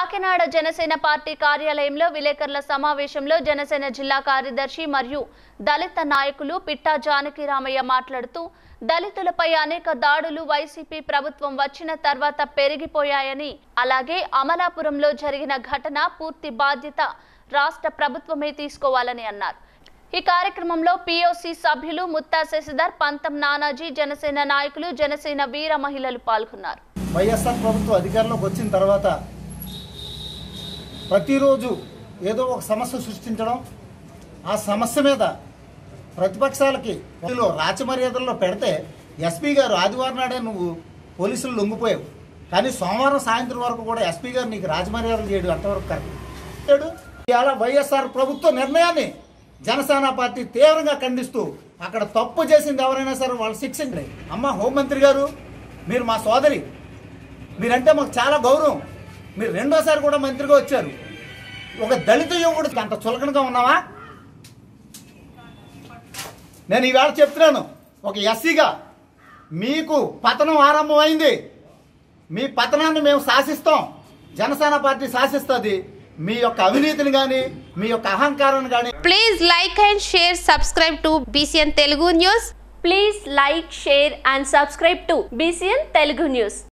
Kakinada Janasena party కార్యాలయంలో విలేకరుల సమావేశంలో జనసేన జిల్లా కార్యదర్శి మరియు దళిత నాయకులు పిట్టా జానకిరామయ్య మాట్లాడుతూ దళితులపై అనేక దాడులు వైసీపీ ప్రభుత్వం వచ్చిన తర్వాత పెరిగిపోయాయని అలాగే అమలాపురంలో జరిగిన ఘటన పూర్తి బాధ్యత రాష్ట్ర ప్రభుత్వమే తీసుకోవాలని అన్నారు ఈ కార్యక్రమంలో పిఓసి సభ్యులు ముత్తా శశిధర్ పంతం నానాజీ జనసేన నాయకులు జనసేన వీర మహిళలు పాల్గొన్నారు వైఎస్ఆర్ ప్రభుత్వం అధికారంలోకి వచ్చిన తర్వాత ప్రతిరోజు ఏదో ఒక సమస్య సృష్టించడం ఆ సమస్య మీద ప్రతిపక్షాలకి ఇందులో రాచమర్యాదల్లో పెడితే ఎస్పీ గారు ఆదివారం నాడే నువ్వు పోలీసులు లొంగిపోయావు కానీ సోమవారం సాయంత్రం వరకు కూడా ఎస్పీ గారు నీకు రాజమర్యాదలు చేయడం అంతవరకు కరెక్ట్ చేయడు ఇవాళ వైఎస్ఆర్ ప్రభుత్వ నిర్ణయాన్ని జనసేన పార్టీ తీవ్రంగా ఖండిస్తూ అక్కడ తప్పు చేసింది ఎవరైనా సరే వాళ్ళు శిక్షించండి అమ్మ హోంమంత్రి గారు మీరు మా సోదరి మీరంటే మాకు చాలా గౌరవం మీరు రెండోసారి కూడా మంత్రిగా వచ్చారు ఒక దళిత యువకుడికి అంత చులకనగా ఉన్నావా నేను ఈవేళ చెప్తున్నాను ఒక ఎస్సీగా మీకు పతనం ఆరంభమైంది మీ పతనాన్ని మేము శాసిస్తాం జనసేన పార్టీ శాసిస్తుంది మీ యొక్క అవినీతిని కానీ మీ యొక్క అహంకారాన్ని కానీ Please like and share, subscribe to BCN Telugu News. Please like share and subscribe to BCN Telugu news